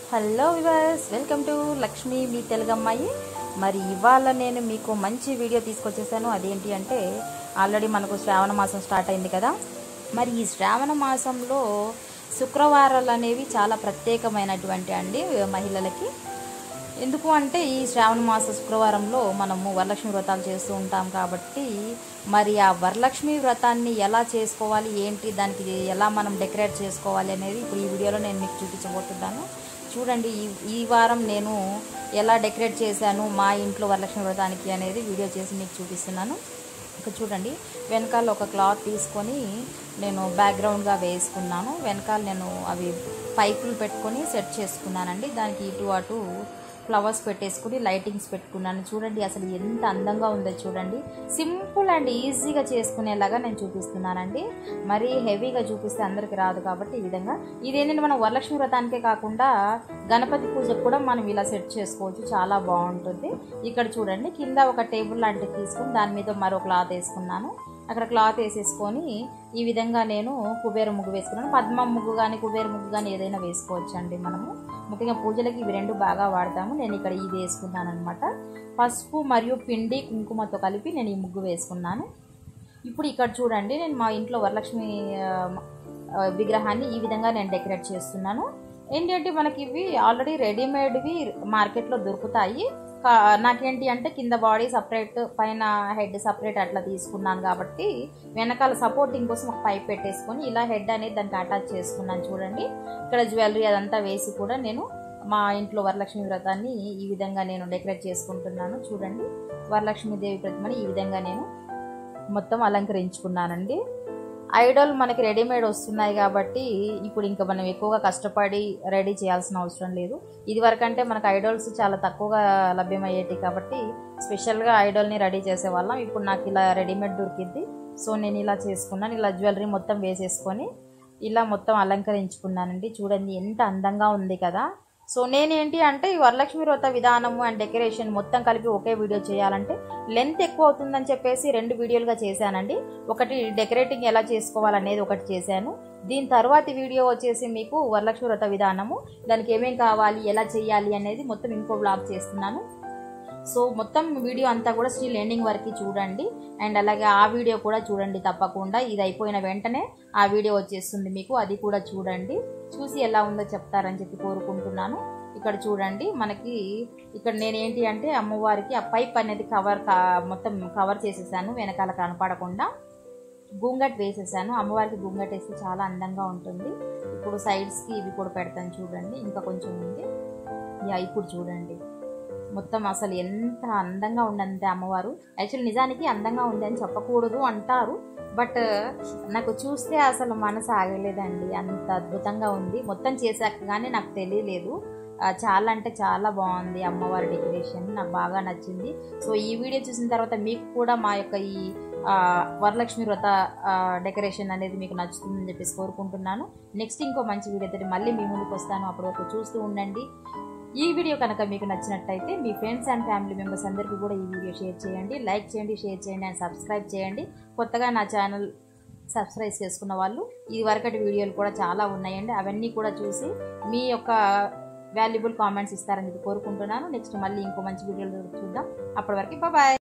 hello viewers welcome to Lakshmi మీ తెలుగు అమ్మాయి మరి ఇవాళ నేను మీకు మంచి వీడియో తీసుకొచ్చేసాను అదేంటి అంటే ఆల్రెడీ మనకు శ్రావణ మాసం స్టార్ట్ అయింది కదా మరి ఈ శ్రావణ మాసంలో శుక్రవారాలు అనేవి చాలా ప్రత్యేకమైనటువంటి అండి మహిళలకి ఎందుకు అంటే ఈ శ్రావణ మాస శుక్రవారంలో మనము వరలక్ష్మి వ్రతాలు చేస్తూ ఉంటాం కాబట్టి మరి ఆ వరలక్ష్మి వ్రతాన్ని ఎలా చేసుకోవాలి ఏంటి దానికి ఎలా మనం డెకరేట్ చేసుకోవాలి అనేది ఇప్పుడు ఈ వీడియోలో నేను మీకు చూపించబోతున్నాను చూడండి ఈ ఈ వారం నేను ఎలా డెకరేట్ చేశాను మా ఇంట్లో వరలక్ష్మి వ్రతానికి అనేది వీడియో చేసి మీకు చూపిస్తున్నాను ఇక్కడ చూడండి వెనకాల ఒక క్లాత్ తీసుకొని నేను బ్యాక్గ్రౌండ్గా వేసుకున్నాను వెనకాల నేను అవి పైపులు పెట్టుకొని సెట్ చేసుకున్నానండి దానికి ఇటు అటు ఫ్లవర్స్ పెట్టేసుకుని లైటింగ్స్ పెట్టుకున్నాను చూడండి అసలు ఎంత అందంగా ఉందో చూడండి సింపుల్ అండ్ ఈజీగా చేసుకునేలాగా నేను చూపిస్తున్నానండి మరీ హెవీగా చూపిస్తే అందరికి రాదు కాబట్టి ఈ విధంగా ఇదేంటంటే మనం వరలక్ష్మి వ్రతానికే కాకుండా గణపతి పూజకు కూడా మనం ఇలా సెట్ చేసుకోవచ్చు చాలా బాగుంటుంది ఇక్కడ చూడండి కింద ఒక టేబుల్ లాంటిది తీసుకుని దాని మీద మరో క్లాత్ వేసుకున్నాను అక్కడ క్లాత్ వేసేసుకొని ఈ విధంగా నేను కుబేర ముగ్గు వేసుకున్నాను పద్మ ముగ్గు కానీ కుబేర ముగ్గు కానీ ఏదైనా వేసుకోవచ్చు అండి మనము ముఖ్యంగా పూజలకి ఇవి రెండు బాగా వాడతాము నేను ఇక్కడ ఇది వేసుకున్నాను అనమాట పసుపు మరియు పిండి కుంకుమతో కలిపి నేను ఈ ముగ్గు వేసుకున్నాను ఇప్పుడు ఇక్కడ చూడండి నేను మా ఇంట్లో వరలక్ష్మి ఆ, ఆ, విగ్రహాన్ని ఈ విధంగా నేను డెకరేట్ చేస్తున్నాను ఏంటంటే మనకి ఇవి ఆల్రెడీ రెడీమేడ్వి మార్కెట్లో దొరుకుతాయి కా- నాకేంటి అంటే కింద బాడీ సపరేట్ పైన హెడ్ సపరేట్ అట్లా తీసుకున్నాను కాబట్టి వెనకాల సపోర్టింగ్ కోసం ఒక పైప్ పెట్టేసుకొని ఇలా హెడ్ అనేది దానికి అటాచ్ చేసుకున్నాను చూడండి ఇక్కడ జ్యువెలరీ అదంతా వేసి కూడా నేను మా ఇంట్లో వరలక్ష్మి వ్రతాన్ని ఈ విధంగా నేను డెకరేట్ చేసుకుంటున్నాను చూడండి వరలక్ష్మీదేవి ప్రతిమని ఈ విధంగా నేను మొత్తం అలంకరించుకున్నానండి ఐడల్ మనకి రెడీమేడ్ వస్తున్నాయి కాబట్టి ఇప్పుడు ఇంకా మనం ఎక్కువగా కష్టపడి రెడీ చేయాల్సిన అవసరం లేదు ఇది వరకంటే మనకు ఐడల్స్ చాలా తక్కువగా లభ్యమయ్యేటి కాబట్టి స్పెషల్గా ఐడల్ని రెడీ చేసేవాళ్ళం ఇప్పుడు నాకు ఇలా రెడీమేడ్ దొరికింది సో నేను ఇలా చేసుకున్నాను ఇలా జ్యువెలరీ మొత్తం వేసేసుకొని ఇలా మొత్తం అలంకరించుకున్నానండి చూడండి ఎంత అందంగా ఉంది కదా సో నేనేంటి అంటే ఈ వరలక్ష్మి వ్రత విధానము అండ్ డెకరేషన్ మొత్తం కలిపి ఒకే వీడియో చేయాలంటే లెంత్ ఎక్కువ అవుతుందని చెప్పేసి రెండు వీడియోలుగా చేశానండి ఒకటి డెకరేటింగ్ ఎలా చేసుకోవాలనేది ఒకటి చేశాను దీని తర్వాతి వీడియో వచ్చేసి మీకు వరలక్ష్మి వ్రత విధానము దానికి ఏమేం కావాలి ఎలా చేయాలి అనేది మొత్తం ఇంకో బ్లాగ్ చేస్తున్నాను సో మొత్తం వీడియో అంతా కూడా స్టిల్ ఎండింగ్ వరకు చూడండి అండ్ అలాగే ఆ వీడియో కూడా చూడండి తప్పకుండా ఇది అయిపోయిన వెంటనే ఆ వీడియో వచ్చేస్తుంది మీకు అది కూడా చూడండి చూసి ఎలా ఉందో చెప్తారని చెప్పి కోరుకుంటున్నాను ఇక్కడ చూడండి మనకి ఇక్కడ నేను ఏంటి అంటే అమ్మవారికి ఆ పైప్ అనేది కవర్ కా- మొత్తం కవర్ చేసేసాను వెనకాల కనపడకుండా గుంగట్ వేసేసాను అమ్మవారికి గుంగట్ వేస్తే చాలా అందంగా ఉంటుంది ఇప్పుడు సైడ్స్కి ఇవి కూడా పెడతాను చూడండి ఇంకా కొంచెం ఉంది యా ఇప్పుడు చూడండి మొత్తం అసలు ఎంత అందంగా ఉందంటే అమ్మవారు యాక్చువల్ నిజానికి అందంగా ఉంది అని చెప్పకూడదు అంటారు బట్ నాకు చూస్తే అసలు మనసు ఆగలేదండి అంత అద్భుతంగా ఉంది మొత్తం చేశాక కానీ నాకు తెలియలేదు ఆ, చాలా అంటే చాలా బాగుంది అమ్మవారి డెకరేషన్ నాకు బాగా నచ్చింది సో ఈ వీడియో చూసిన తర్వాత మీకు కూడా మా యొక్క ఈ ఆ, వరలక్ష్మి వ్రత ఆ, డెకరేషన్ అనేది మీకు నచ్చుతుందని చెప్పేసి కోరుకుంటున్నాను నెక్స్ట్ ఇంకో మంచి వీడియోతో మళ్ళీ మీ ముందుకు వస్తాను అప్పటి వరకు చూస్తూ ఉండండి ఈ వీడియో కనుక మీకు నచ్చినట్టయితే మీ ఫ్రెండ్స్ అండ్ ఫ్యామిలీ మెంబర్స్ అందరికీ కూడా ఈ వీడియో షేర్ చేయండి లైక్ చేయండి షేర్ చేయండి అండ్ సబ్స్క్రైబ్ చేయండి కొత్తగా నా ఛానల్ సబ్స్క్రైబ్ చేసుకున్న వాళ్ళు ఇది వరకటి వీడియోలు కూడా చాలా ఉన్నాయండి అవన్నీ కూడా చూసి మీ యొక్క వాల్యుబుల్ కామెంట్స్ ఇస్తారని చెప్పి కోరుకుంటున్నాను నెక్స్ట్ మళ్ళీ ఇంకో మంచి వీడియోలు చూద్దాం అప్పటి వరకు బాయ్